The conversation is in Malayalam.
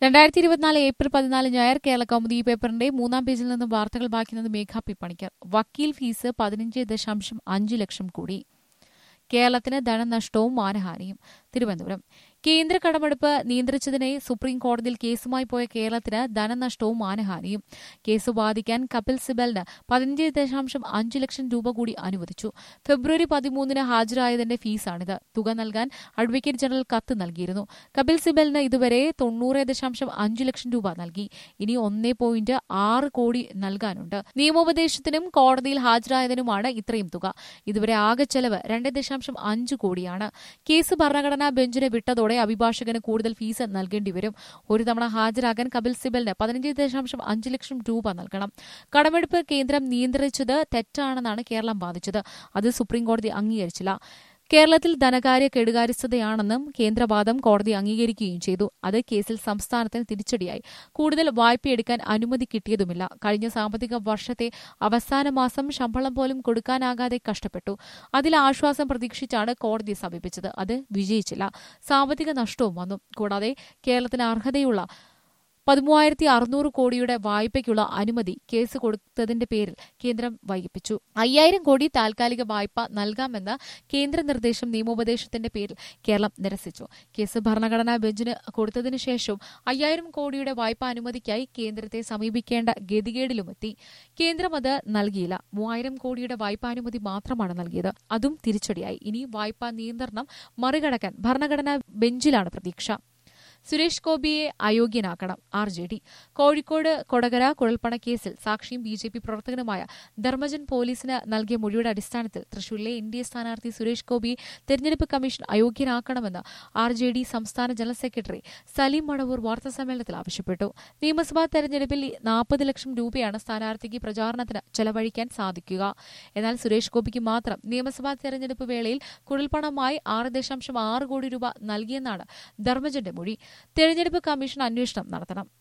രണ്ടായിരത്തി ഇരുപത്തിനാല് ഏപ്രിൽ പതിനാല് ഞായർ കേരള കൗമുദി പേപ്പറിന്റെ മൂന്നാം പേജിൽ നിന്നും വാർത്തകൾ വായിക്കുന്നത് മേഘ പി പണിക്കർ വക്കീൽ ഫീസ് പതിനഞ്ച് ദശാംശം അഞ്ച് ലക്ഷം കൂടി കേരളത്തിന് ധനനഷ്ടവും മാനഹാനിയും തിരുവനന്തപുരം കേന്ദ്ര കടമെടുപ്പ് നിയന്ത്രിച്ചതിനെ സുപ്രീം കോടതിയിൽ കേസുമായി പോയ കേരളത്തിന് ധനനഷ്ടവും മാനഹാനിയും കേസ് വാദിക്കാൻ കപിൽ സിബലിന് പതിനഞ്ച് ദശാംശം അഞ്ച് ലക്ഷം രൂപ കൂടി അനുവദിച്ചു ഫെബ്രുവരി പതിമൂന്നിന് ഹാജരായതിന്റെ ഫീസാണിത് തുക നൽകാൻ അഡ്വക്കേറ്റ് ജനറൽ കത്ത് നൽകിയിരുന്നു കപിൽ സിബലിന് ഇതുവരെ തൊണ്ണൂറ് ദശാംശം അഞ്ച് ലക്ഷം രൂപ നൽകി ഇനി ഒന്നേ പോയിന്റ് ആറ് കോടി നൽകാനുണ്ട് നിയമോപദേശത്തിനും കോടതിയിൽ ഹാജരായതിനുമാണ് ഇത്രയും തുക ഇതുവരെ ആകെ ചെലവ് രണ്ട് ദശാംശം അഞ്ച് കോടിയാണ് കേസ് ഭരണഘടനാ ബെഞ്ചിന് വിട്ടതോടെ അഭിഭാഷകന് കൂടുതൽ ഫീസ് നൽകേണ്ടി വരും ഒരു തവണ ഹാജരാകാൻ കപിൽ സിബലിന് പതിനഞ്ച് ദശാംശം അഞ്ച് ലക്ഷം രൂപ നൽകണം കടമെടുപ്പ് കേന്ദ്രം നിയന്ത്രിച്ചത് തെറ്റാണെന്നാണ് കേരളം വാദിച്ചത് അത് സുപ്രീംകോടതി അംഗീകരിച്ചില്ല കേരളത്തിൽ ധനകാര്യ കെടുകാര്യസ്ഥതയാണെന്നും കേന്ദ്രവാദം കോടതി അംഗീകരിക്കുകയും ചെയ്തു അത് കേസിൽ സംസ്ഥാനത്തിന് തിരിച്ചടിയായി കൂടുതൽ വായ്പയെടുക്കാൻ അനുമതി കിട്ടിയതുമില്ല കഴിഞ്ഞ സാമ്പത്തിക വർഷത്തെ അവസാന മാസം ശമ്പളം പോലും കൊടുക്കാനാകാതെ കഷ്ടപ്പെട്ടു അതിൽ ആശ്വാസം പ്രതീക്ഷിച്ചാണ് കോടതി സമീപിച്ചത് അത് വിജയിച്ചില്ല സാമ്പത്തിക നഷ്ടവും വന്നു കൂടാതെ കേരളത്തിന് അർഹതയുള്ള പതിമൂവായിരത്തി അറുന്നൂറ് കോടിയുടെ വായ്പയ്ക്കുള്ള അനുമതി കേസ് കൊടുത്തതിന്റെ പേരിൽ കേന്ദ്രം വൈകിപ്പിച്ചു അയ്യായിരം കോടി താൽക്കാലിക വായ്പ നൽകാമെന്ന കേന്ദ്ര നിർദ്ദേശം നിയമോപദേശത്തിന്റെ പേരിൽ കേരളം നിരസിച്ചു കേസ് ഭരണഘടനാ ബെഞ്ചിന് കൊടുത്തതിനു ശേഷവും അയ്യായിരം കോടിയുടെ വായ്പാ അനുമതിക്കായി കേന്ദ്രത്തെ സമീപിക്കേണ്ട ഗതികേടിലുമെത്തി കേന്ദ്രം അത് നൽകിയില്ല മൂവായിരം കോടിയുടെ വായ്പാനുമതി മാത്രമാണ് നൽകിയത് അതും തിരിച്ചടിയായി ഇനി വായ്പാ നിയന്ത്രണം മറികടക്കാൻ ഭരണഘടനാ ബെഞ്ചിലാണ് പ്രതീക്ഷ സുരേഷ് ഗോപിയെ അയോഗ്യനാക്കണം R J D Kozhikode Kodakara കുഴൽപ്പണ കേസിൽ സാക്ഷിയും ബി ജെ പി പ്രവർത്തകനുമായ ധർമ്മജൻ പോലീസിന് നൽകിയ മൊഴിയുടെ അടിസ്ഥാനത്തിൽ തൃശൂരിലെ എൻ ഡി എ സ്ഥാനാർത്ഥി സുരേഷ് ഗോപിയെ തെരഞ്ഞെടുപ്പ് കമ്മീഷൻ അയോഗ്യനാക്കണമെന്ന് ആർ ജെ ഡി സംസ്ഥാന ജനറൽ സെക്രട്ടറി സലീം മടവൂർ വാർത്താസമ്മേളനത്തിൽ ആവശ്യപ്പെട്ടു നിയമസഭാ തെരഞ്ഞെടുപ്പിൽ നാൽപ്പത് ലക്ഷം രൂപയാണ് സ്ഥാനാർത്ഥിക്ക് പ്രചാരണത്തിന് ചെലവഴിക്കാൻ സാധിക്കുക എന്നാൽ സുരേഷ് ഗോപിക്ക് മാത്രം നിയമസഭാ തെരഞ്ഞെടുപ്പ് വേളയിൽ കുഴൽപ്പണമായി ആറ് ദശാംശം ആറ് കോടി രൂപ നൽകിയെന്നാണ് ധർമ്മജന്റെ മൊഴി തെരഞ്ഞെടുപ്പ് കമ്മീഷൻ അന്വേഷണം നടത്തണം